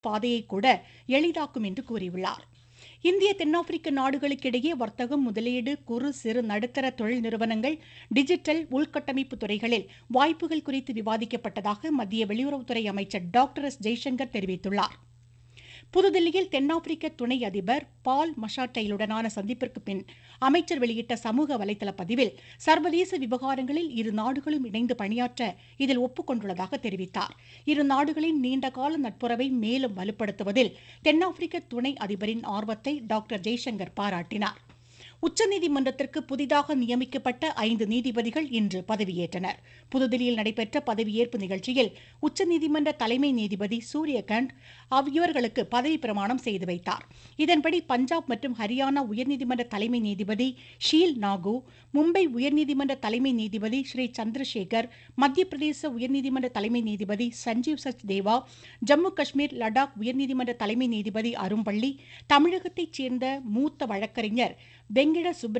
பாதையை கூட எளிதாக்கும் என்று கூறியுள்ளார் இந்திய தென்னாப்பிரிக்க நாடுகளுக்கிடையே வர்த்தகம் முதலீடு குறு சிறு நடுத்தர தொழில் நிறுவனங்கள் டிஜிட்டல் உள்கட்டமைப்பு துறைகளில் வாய்ப்புகள் குறித்து விவாதிக்கப்பட்டதாக மத்திய வெளியுறவுத்துறை அமைச்சர் டாக்டர் எஸ் ஜெய்சங்கர் தெரிவித்துள்ளார் புதுதில்லியில் தென்னாப்பிரிக்க துணை அதிபர் பால் மஷாட்டைலுடனான சந்திப்பிற்கு பின் அமைச்சர் வெளியிட்ட சமூக வலைதள பதிவில் சர்வதேச விவகாரங்களில் இரு நாடுகளும் இணைந்து பணியாற்ற இதில் ஒப்புக்கொண்டுள்ளதாக தெரிவித்தார் இரு நாடுகளின் நீண்டகால நட்புறவை மேலும் வலுப்படுத்துவதில் தென்னாப்பிரிக்க துணை அதிபரின் ஆர்வத்தை டாக்டர் ஜெய்சங்கர் பாராட்டினார் உச்சநீதிமன்றத்திற்கு புதிதாக நியமிக்கப்பட்ட ஐந்து நீதிபதிகள் இன்று பதவியேற்றனர் புதுதில்லியில் நடைபெற்ற பதவியேற்பு நிகழ்ச்சியில் உச்சநீதிமன்ற தலைமை நீதிபதி சூரியகாந்த் இவர்களுக்கு பதவி பிரமாணம் செய்து வைத்தார் இதன்படி பஞ்சாப் மற்றும் ஹரியானா உயர்நீதிமன்ற தலைமை நீதிபதி ஷீல் நாகு மும்பை உயர்நீதிமன்ற தலைமை நீதிபதி ஸ்ரீ சந்திரசேகர் மத்திய பிரதேச உயர்நீதிமன்ற தலைமை நீதிபதி சஞ்சீவ் சச் தேவா ஜம்மு காஷ்மீர் லடாக் உயர்நீதிமன்ற தலைமை நீதிபதி அரும்பள்ளி தமிழகத்தைச் சேர்ந்த மூத்த வழக்கறிஞர் வெங்கிட சுப்ர